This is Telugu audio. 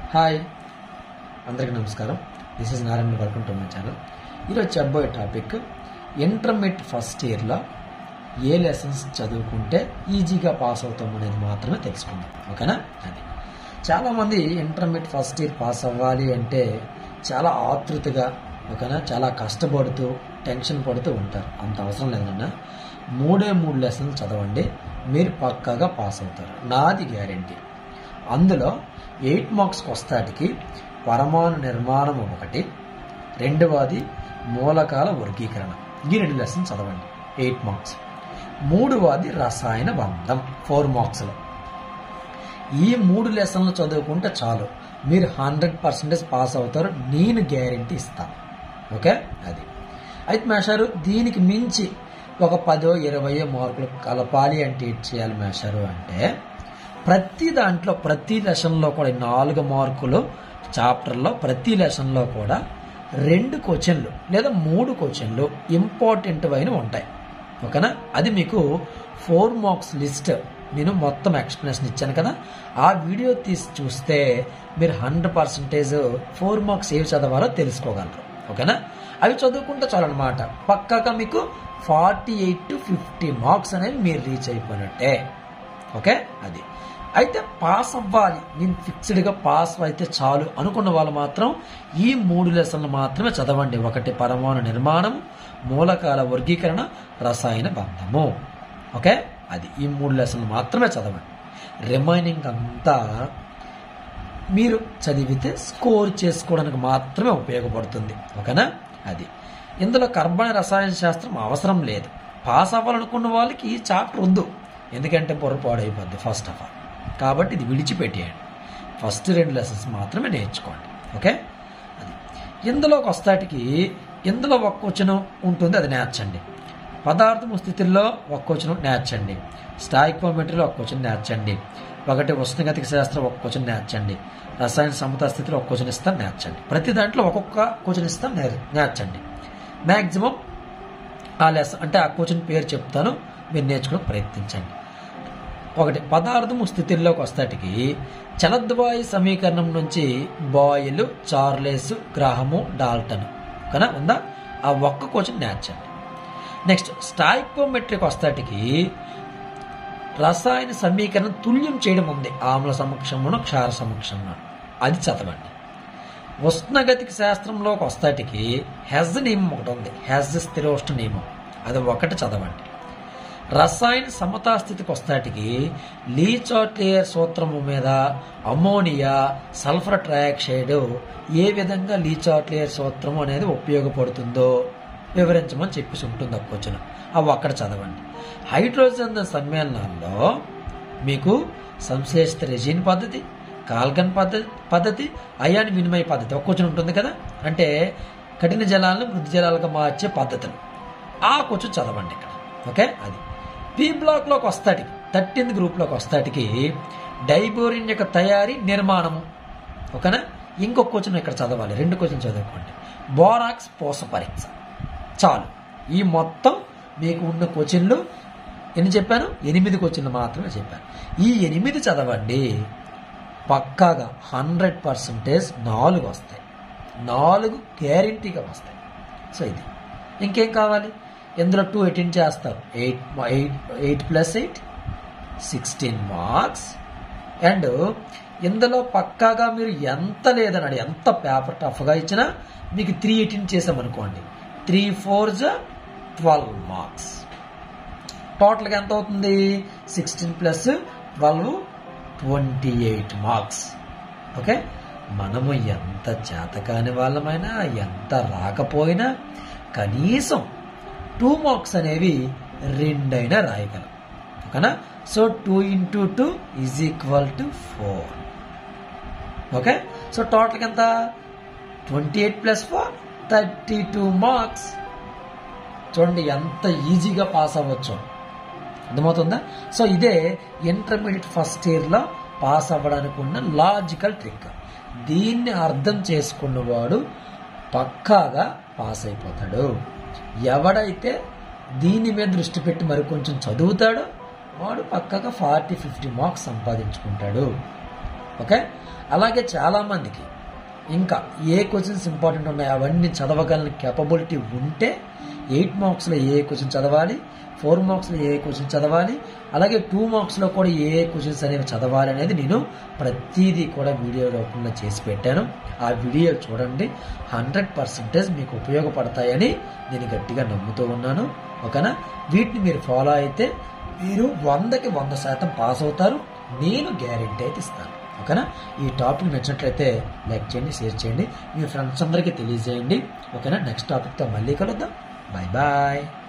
హాయ్ అందరికీ నమస్కారం this is Narayana welcome to my channel ఈరోజు చెప్పబోయే టాపిక్ ఇంటర్మీడియట్ ఫస్ట్ ఇయర్లో ఏ లెసన్స్ చదువుకుంటే ఈజీగా పాస్ అవుతాం అనేది మాత్రమే తెలుసుకుందాం ఓకేనా అది చాలామంది ఇంటర్మీడియట్ ఫస్ట్ ఇయర్ పాస్ అవ్వాలి అంటే చాలా ఆతృతగా ఓకేనా చాలా కష్టపడుతూ టెన్షన్ పడుతూ ఉంటారు అంత అవసరం లేదన్నా మూడే మూడు లెసన్స్ చదవండి మీరు పక్కాగా పాస్ అవుతారు నాది గ్యారంటీ అందులో ఎయిట్ మార్క్స్కి వస్తాటికి పరమాణు నిర్మాణం ఒకటి రెండవది మూలకాల వర్గీకరణ ఈ రెండు లెసన్స్ చదవండి ఎయిట్ మార్క్స్ మూడవది రసాయన బంధం ఫోర్ మార్క్స్లో ఈ మూడు లెసన్లు చదువుకుంటే చాలు మీరు హండ్రెడ్ పర్సెంటేజ్ పాస్ అవుతారు నేను గ్యారంటీ ఇస్తాను ఓకే అది అయితే మేషారు దీనికి మించి ఒక పదో ఇరవయో మార్కులు కలపాలి అంటే ఏం చేయాలి మేషారు అంటే ప్రతి దాంట్లో ప్రతి లెసన్లో కూడా ఈ నాలుగు మార్కులు చాప్టర్లో ప్రతి లెసన్లో కూడా రెండు క్వశ్చన్లు లేదా మూడు క్వశ్చన్లు ఇంపార్టెంట్ అయిన ఉంటాయి ఓకేనా అది మీకు ఫోర్ మార్క్స్ లిస్ట్ నేను మొత్తం ఎక్స్ప్లెనేషన్ ఇచ్చాను కదా ఆ వీడియో తీసి చూస్తే మీరు హండ్రెడ్ పర్సెంటేజ్ ఫోర్ మార్క్స్ ఏవి చదవాలో తెలుసుకోగలరు ఓకేనా అవి చదువుకుంటే చాలన్నమాట పక్కాగా మీకు forty eight to fifty marks అనేవి మీరు రీచ్ అయిపోయినట్టే ఓకే అది అయితే పాస్ అవ్వాలి నేను ఫిక్స్డ్గా పాస్ అయితే చాలు అనుకున్న వాళ్ళు మాత్రం ఈ మూడు లెసన్లు మాత్రమే చదవండి ఒకటి పరమాణు నిర్మాణం మూలకాల వర్గీకరణ రసాయన బంధము ఓకే అది ఈ మూడు లెసన్లు మాత్రమే చదవండి రిమైనింగ్ అంతా మీరు చదివితే స్కోర్ చేసుకోవడానికి మాత్రమే ఉపయోగపడుతుంది ఓకేనా అది ఇందులో కర్బన రసాయన శాస్త్రం అవసరం లేదు పాస్ అవ్వాలనుకున్న వాళ్ళకి ఈ చాప్టర్ ఉందో ఎందుకంటే పొరపాటు అయిపోద్ది ఫస్ట్ ఆఫ్ ఆల్ కాబట్టి ఇది విడిచిపెట్టేయండి ఫస్ట్ రెండు లెసన్స్ మాత్రమే నేర్చుకోండి ఓకే అది ఇందులోకి వస్తాటికి ఇందులో ఒక్క వచనం ఉంటుంది అది నేర్చండి పదార్థము స్థితిలో ఒక్క వచనం నేర్చండి స్టాయికోమెట్రీలో ఒక్క వచనం నేర్చండి ఒకటి ఉష్ణగతిక శాస్త్రం ఒక్క క్వశ్చన్ నేర్చండి రసాయన సమతా స్థితిలో ఒక క్వశ్చన్ ఇస్తాం నేర్చండి ప్రతి దాంట్లో ఒక్కొక్క క్వశ్చన్ ఇస్తాం నేర్ నేర్చండి మ్యాక్సిమం ఆ లెస్ అంటే ఆ క్వశ్చన్ పేరు చెప్తాను మీరు నేర్చుకుని ప్రయత్నించండి ఒకటి పదార్థము స్థితిలోకి వస్తాటికి చలద్వాయు సమీకరణం నుంచి బాయిల్ చార్లెస్ గ్రాహము డాల్టన్ కదా ఉందా ఆ ఒక్క క్వశ్చన్ నేర్చండి నెక్స్ట్ స్టాయికోమెట్రిక్ వస్తాటికి రసాయన సమీకరణం తుల్యం చేయడం ఉంది ఆమ్ల సమక్షమును క్షార సమక్షమును అది చదవండి ఉష్ణగతిక శాస్త్రంలోకి వస్తాటికి హెజ్ నియమం ఒకటి ఉంది హెజ్ స్థిరోష్ణ నియమం అది ఒకటి చదవండి రసాయన సమతా స్థితికి వస్తాటికి లీచాట్లేయర్ సూత్రము మీద అమోనియా సల్ఫర్ ట్రయాక్సైడ్ ఏ విధంగా లీచాట్లేయర్ సూత్రము అనేది ఉపయోగపడుతుందో వివరించమని చెప్పేసి ఉంటుంది ఒక క్వశ్చన్ అవి అక్కడ చదవండి హైడ్రోజన్ సమ్మేళనాల్లో మీకు సంశ్లేషిత రెజిన్ పద్ధతి కాల్గన్ పద్ధతి పద్ధతి అయాన్ వినిమయ పద్ధతి ఒక క్వశ్చన్ ఉంటుంది కదా అంటే కఠిన జలాలను మృదు జలాలుగా మార్చే పద్ధతులు ఆ క్వశ్చన్ చదవండి ఇక్కడ ఓకే అది పి బ్లాక్లోకి వస్తాటికి థర్టీన్త్ గ్రూప్లోకి వస్తాటికి డైబోరిన్ యొక్క తయారీ నిర్మాణము ఓకేనా ఇంకొక క్వశ్చన్ ఇక్కడ చదవాలి రెండు క్వశ్చన్ చదువుకోండి బోరాక్స్ పోస పరీక్ష చాలు ఈ మొత్తం మీకు ఉన్న క్వశ్చన్లు ఎన్ని చెప్పాను ఎనిమిది క్వశ్చన్లు మాత్రమే చెప్పాను ఈ ఎనిమిది చదవండి పక్కాగా హండ్రెడ్ పర్సంటేజ్ నాలుగు వస్తాయి నాలుగు గ్యారంటీగా వస్తాయి సో ఇది ఇంకేం కావాలి ఇందులో టూ అటెండ్ చేస్తారు eight eight eight plus eight sixteen marks and ఇందులో పక్కాగా మీరు ఎంత లేదన్నాడు ఎంత పేపర్ టఫ్గా ఇచ్చినా మీకు త్రీ అటెండ్ చేసామనుకోండి three four are twelve marks టోటల్గా ఎంత అవుతుంది sixteen plus twelve twenty eight marks okay మనము ఎంత చేతకాని వాళ్ళమైనా ఎంత రాకపోయినా కనీసం టూ మార్క్స్ అనేవి రెండైనా రాయగలం ఓకేనా so two into two is equal to four okay so టోటల్కి ఎంత twenty eight plus four thirty two marks చూడండి ఎంత ఈజీగా పాస్ అవ్వచ్చు అర్థమవుతుందా సో ఇదే ఇంటర్మీడియట్ ఫస్ట్ ఇయర్లో పాస్ అవ్వడానికి ఉన్న లాజికల్ ట్రిక్ దీన్ని అర్థం చేసుకున్నవాడు పక్కాగా పాస్ అయిపోతాడు ఎవడైతే దీని మీద దృష్టి పెట్టి మరి కొంచెం చదువుతాడో వాడు పక్కగా ఫార్టీ ఫిఫ్టీ మార్క్స్ సంపాదించుకుంటాడు ఓకే అలాగే చాలామందికి ఇంకా ఏ క్వశ్చన్స్ ఇంపార్టెంట్ ఉన్నాయో అవన్నీ చదవగలని కేపబిలిటీ ఉంటే ఎయిట్ మార్క్స్లో ఏ క్వశ్చన్ చదవాలి ఫోర్ మార్క్స్లో ఏ క్వశ్చన్ చదవాలి అలాగే టూ మార్క్స్లో కూడా ఏ ఏ క్వశ్చన్స్ అనేవి చదవాలి అనేది నేను ప్రతిదీ కూడా వీడియో రూపంలో చేసి పెట్టాను ఆ వీడియో చూడండి హండ్రెడ్ పర్సెంటేజ్ మీకు ఉపయోగపడతాయని నేను గట్టిగా నమ్ముతూ ఉన్నాను ఓకేనా వీటిని మీరు ఫాలో అయితే మీరు వందకి వంద శాతం పాస్ అవుతారు నేను గ్యారెంటీ అయితే ఇస్తాను ఓకేనా ఈ టాపిక్ నచ్చినట్లయితే లైక్ చేయండి షేర్ చేయండి మీ ఫ్రెండ్స్ అందరికీ తెలియజేయండి ఓకేనా నెక్స్ట్ టాపిక్తో మళ్ళీ కలుద్దాం బాయ్ బాయ్